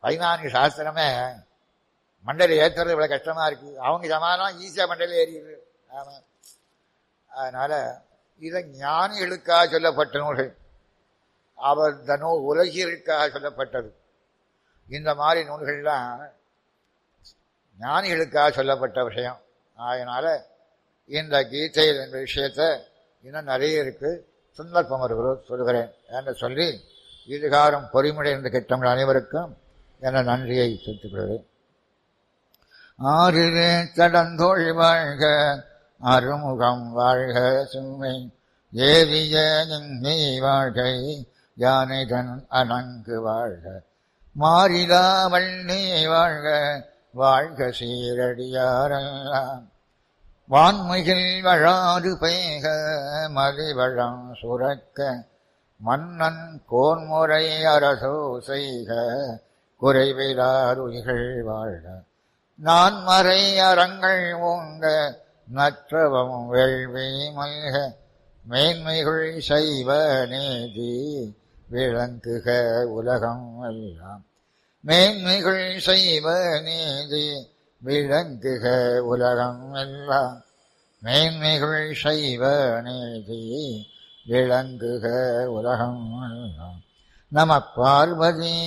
பதினான்கு சாஸ்திரமே மண்டையில் ஏற்றுறது இவ்வளோ கஷ்டமாக இருக்குது அவங்க சமாதானம் ஈஸியாக மண்டையில் ஏறிடுது ஆமாம் அதனால் இதை ஞானிகளுக்காக சொல்லப்பட்ட நூல்கள் அவர் இந்த நூல் உலகிற்காக சொல்லப்பட்டது இந்த மாதிரி நூல்கள்லாம் ஞானிகளுக்காக சொல்லப்பட்ட விஷயம் அதனால் இந்த கீதை என்ற விஷயத்தை இன்னும் நிறைய இருக்கு சந்தர்ப்பம் வருகிறோம் சொல்கிறேன் என்று சொல்லி இதுகாரம் பொறிமுடைந்த கிட்டங்கள் அனைவருக்கும் என நன்றியை செலுத்திக் கொள்கிறேன் ஆறிலே தடந்தோழி வாழ்க அருமுகம் வாழ்க சுமை ஏவிய நீ வாழ்கை யானைதன் அணங்கு வாழ்க மாறிலா வள்ளி வாழ்க வாழ்க சீரடியாரெல்லாம் வான்மையில் வழாது பெய்க மலிவழம் சுரக்க மன்னன் கோன்முறை அரசோ செய்க குறைவிலாருயிகள் வாழ்க நான் மறை அறங்கள் ஓங்க நற்றவம் வேள்வி மல்க மேன்மைகள் செய்வ நீதி விளங்குக உலகம் எல்லாம் மேன்மைகள் செய்வ நீதி விளங்குக உலகம் எல்லாம் மேன்மைகள் செய்வ நீதி விளங்குக உலகம் எல்லாம் நம பார்வதி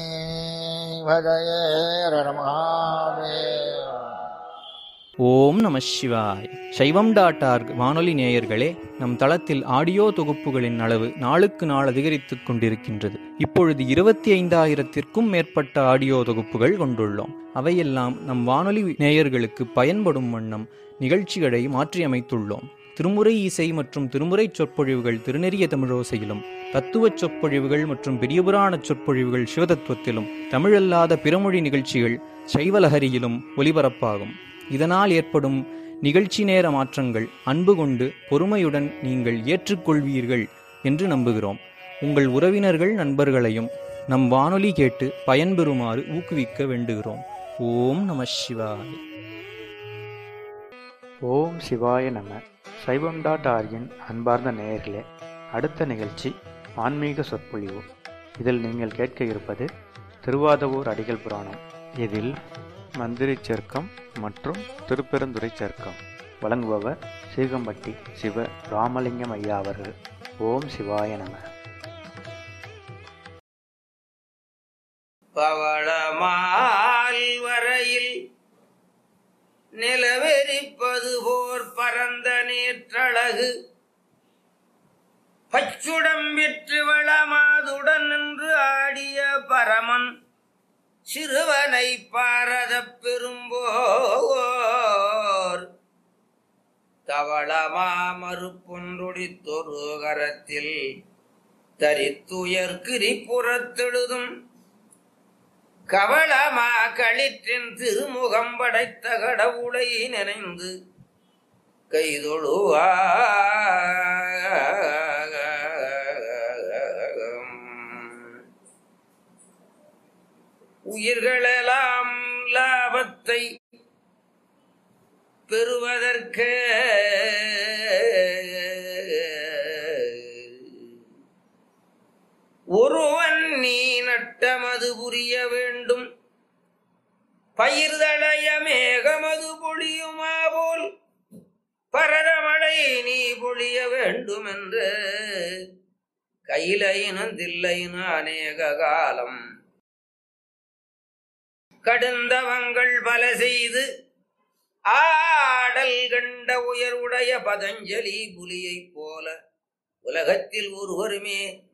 வதயரமாவே ஓம் நம சிவாய் சைவம் டாட் ஆர்க் வானொலி நேயர்களே நம் தளத்தில் ஆடியோ தொகுப்புகளின் அளவு நாளுக்கு நாள் அதிகரித்துக் கொண்டிருக்கின்றது இப்பொழுது இருபத்தி ஐந்தாயிரத்திற்கும் மேற்பட்ட ஆடியோ தொகுப்புகள் கொண்டுள்ளோம் அவையெல்லாம் நம் வானொலி நேயர்களுக்கு பயன்படும் வண்ணம் நிகழ்ச்சிகளை மாற்றியமைத்துள்ளோம் திருமுறை இசை மற்றும் திருமுறை சொற்பொழிவுகள் திருநெறிய தமிழோசையிலும் தத்துவச் சொற்பொழிவுகள் மற்றும் பெரியபுராண சொற்பொழிவுகள் சிவதத்துவத்திலும் தமிழல்லாத பிறமொழி நிகழ்ச்சிகள் சைவலஹரியிலும் ஒலிபரப்பாகும் இதனால் ஏற்படும் நிகழ்ச்சி நேர மாற்றங்கள் அன்பு கொண்டு பொறுமையுடன் நீங்கள் ஏற்றுக்கொள்வீர்கள் என்று நம்புகிறோம் உங்கள் உறவினர்கள் நண்பர்களையும் நம் வானொலி கேட்டு பயன்பெறுமாறு ஊக்குவிக்க வேண்டுகிறோம் ஓம் நம சிவாய் ஓம் சிவாய நம சைவம் டாட் ஆர்கின் அன்பார்ந்த நேயர்களே அடுத்த நிகழ்ச்சி ஆன்மீக சொற்பொழிவு இதில் நீங்கள் கேட்க இருப்பது திருவாதவூர் அடிகள் புராணம் இதில் மந்திரி சர்க்கம் மற்றும் திருப்பெருந்துறை சர்க்கம் வழங்குபவர் சீகம்பட்டி சிவ ராமலிங்கம் ஐயா அவர்கள் ஓம் சிவாய நம பவளமால் வரையில் நிலவெறிப்பது போர் பரந்த நேற்றழகு பச்சுடம் விற்று வளமாதுடன் நின்று ஆடிய பரமன் சிறுவனை பாரத பெரும்போர் தவளமா மறுப்பொன்றொடித்தொரு கரத்தில் தரித்துயர் கிரிபுறத்தெழுதும் கவளமா களிற்றின் திருமுகம் படைத்த கடவுளை நினைந்து கைதொழுவா உயிர்களெல்லாம் லாபத்தை பெறுவதற்கு ஒருவன் நீ நட்டமது புரிய வேண்டும் பயிர்தளைய மேகமது பொழியுமா போல் பரதமழை நீ பொழிய வேண்டும் என்று கையிலையினும் தில்லையினும் அநேக காலம் கடுந்தவங்கள் பல செய்து ஆடல் கண்ட உயர்வுடைய பதஞ்சலி புலியைப் போல உலகத்தில் ஒருவருமே